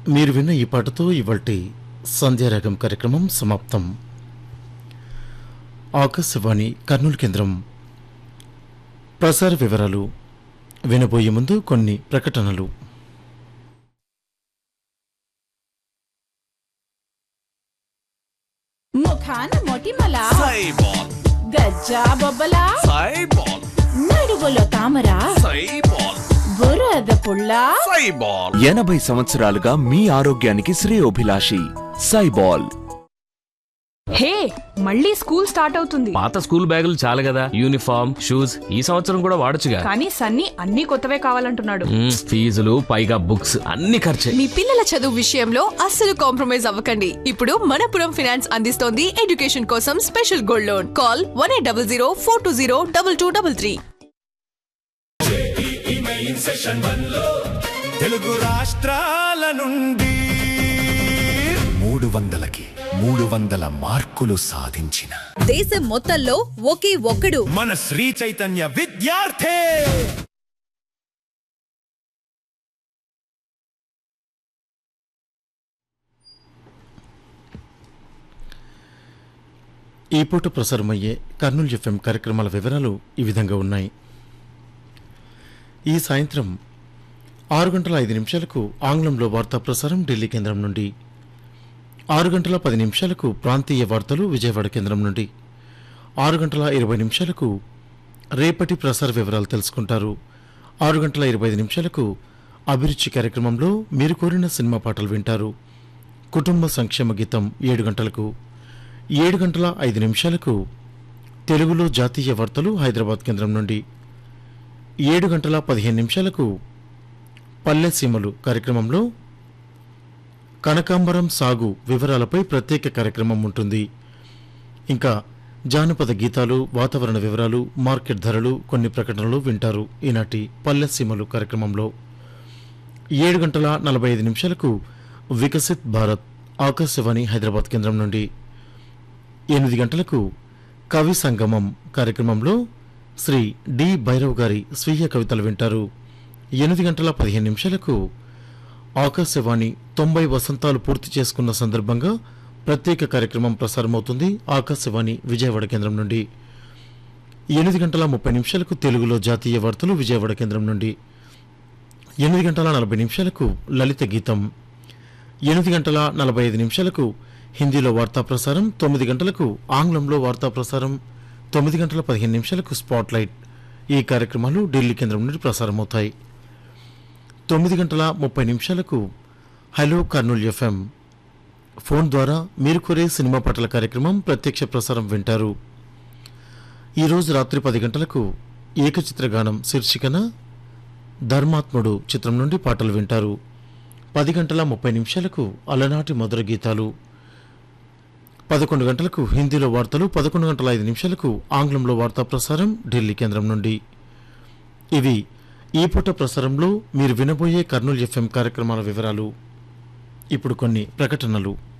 మీరు విన్న ఈ పాటతో ఇవాల్టి సంధ్యారాగం కార్యక్రమం సమాప్తం ఆకాశవాణి కర్నూలు కేంద్రం ప్రసార వివరాలు వినబోయే ముందు కొన్ని ప్రకటనలు ముఖాన మొటిమల సైబాల్ గజ్జా బొబ్బల సైబాల్ నడువులో తామర సైబాల్ బురద పుల్ల సైబాల్ ఎనభై సంవత్సరాలుగా మీ ఆరోగ్యానికి శ్రేయోభిలాషి సైబాల్ హే మళ్ళీ స్కూల్ స్టార్ట్ అవుతుంది పాత స్కూల్ బ్యాగులు చాలు కదా యూనిఫామ్ షూస్ ఈ సంవత్సరం కూడా వాడొచ్చుగా కానీ సన్నీ అన్ని కొత్తవే కావాలంటున్నాడు మ్మ్, ఫీజులు పైగా బుక్స్ అన్ని ఖర్చే మీ పిల్లల చదువు విషయంలో అస్సలు కాంప్రమైజ్ అవ్వకండి ఇప్పుడు మనపురం ఫైనాన్స్ అందిస్తోంది ఎడ్యుకేషన్ కోసం special gold loan call one eight double zero four two zero double two double three Telugu రాష్ట్రాల నుండి మూడు వందలకి మూడు వందల మార్కులు సాధించిన దేశం మొత్తంలో ఒకే ఒక్కడు మన శ్రీ చైతన్య విద్యార్థి ఈ పూట ప్రసారమయ్యే కర్నూలు ఎఫ్ఎం కార్యక్రమాల వివరాలు ఈ విధంగా ఉన్నాయి ఈ సాయంత్రం ఆరు గంటల ఐదు నిమిషాలకు ఆంగ్లంలో వార్తా ప్రసారం ఢిల్లీ కేంద్రం నుండి ఆరు గంటల పది నిమిషాలకు ప్రాంతీయ వార్తలు విజయవాడ కేంద్రం నుండి ఆరు గంటల ఇరవై నిమిషాలకు రేపటి ప్రసార వివరాలు తెలుసుకుంటారు ఆరు గంటల ఇరవై ఐదు నిమిషాలకు అభిరుచి కార్యక్రమంలో మీరు కోరిన సినిమా పాటలు వింటారు కుటుంబ సంక్షేమ గీతం ఏడు గంటలకు ఏడు గంటల ఐదు నిమిషాలకు తెలుగులో జాతీయ వార్తలు హైదరాబాద్ కేంద్రం నుండి ఏడు గంటల పదిహేను నిమిషాలకు పల్లె సీమలు కార్యక్రమంలో కనకాంబరం సాగు వివరాలపై ప్రత్యేక కార్యక్రమం ఉంటుంది ఇంకా జానపద గీతాలు వాతావరణ వివరాలు మార్కెట్ ధరలు కొన్ని ప్రకటనలు వింటారు ఈనాటి పల్లె సీమలు కార్యక్రమంలో ఏడు గంటల నలభై ఐదు నిమిషాలకు వికసిత్ భారత్ ఆకాశవాణి హైదరాబాద్ కేంద్రం నుండి ఎనిమిది గంటలకు కవి సంగమం కార్యక్రమంలో శ్రీ డి భైరవ్ గారి స్వీయ కవితలు వింటారు ఎనిమిది గంటల పదిహేను నిమిషాలకు ఆకాశవాణి తొంభై వసంతాలు పూర్తి చేసుకున్న సందర్భంగా ప్రత్యేక కార్యక్రమం ప్రసారమవుతుంది ఆకాశవాణి విజయవాడ కేంద్రం నుండి ఎనిమిది గంటల ముప్పై నిమిషాలకు తెలుగులో జాతీయ వార్తలు విజయవాడ కేంద్రం నుండి ఎనిమిది గంటల నలభై నిమిషాలకు లలిత గీతం ఎనిమిది గంటల నలభై ఐదు నిమిషాలకు హిందీలో వార్తా ప్రసారం తొమ్మిది గంటలకు ఆంగ్లంలో వార్తా ప్రసారం తొమ్మిది గంటల పదిహేను నిమిషాలకు స్పాట్ లైట్ ఈ కార్యక్రమాలు ఢిల్లీ కేంద్రం నుండి ప్రసారమవుతాయి తొమ్మిది గంటల ముప్పై నిమిషాలకు హలో కర్నూలు ఎఫ్ఎం ఫోన్ ద్వారా మీరు కోరే సినిమా పాటల కార్యక్రమం ప్రత్యక్ష ప్రసారం వింటారు ఈరోజు రాత్రి పది గంటలకు ఏకచిత్రగానం శీర్షికన ధర్మాత్ముడు చిత్రం నుండి పాటలు వింటారు పది గంటల ముప్పై నిమిషాలకు అలనాటి మధుర గీతాలు పదకొండు గంటలకు హిందీలో వార్తలు పదకొండు గంటల ఐదు నిమిషాలకు ఆంగ్లంలో వార్తా ప్రసారం ఢిల్లీ కేంద్రం నుండి ఇవి ఈ పూట ప్రసారంలో మీరు వినబోయే కర్నూలు ఎఫ్ఎం కార్యక్రమాల వివరాలు ఇప్పుడు కొన్ని ప్రకటనలు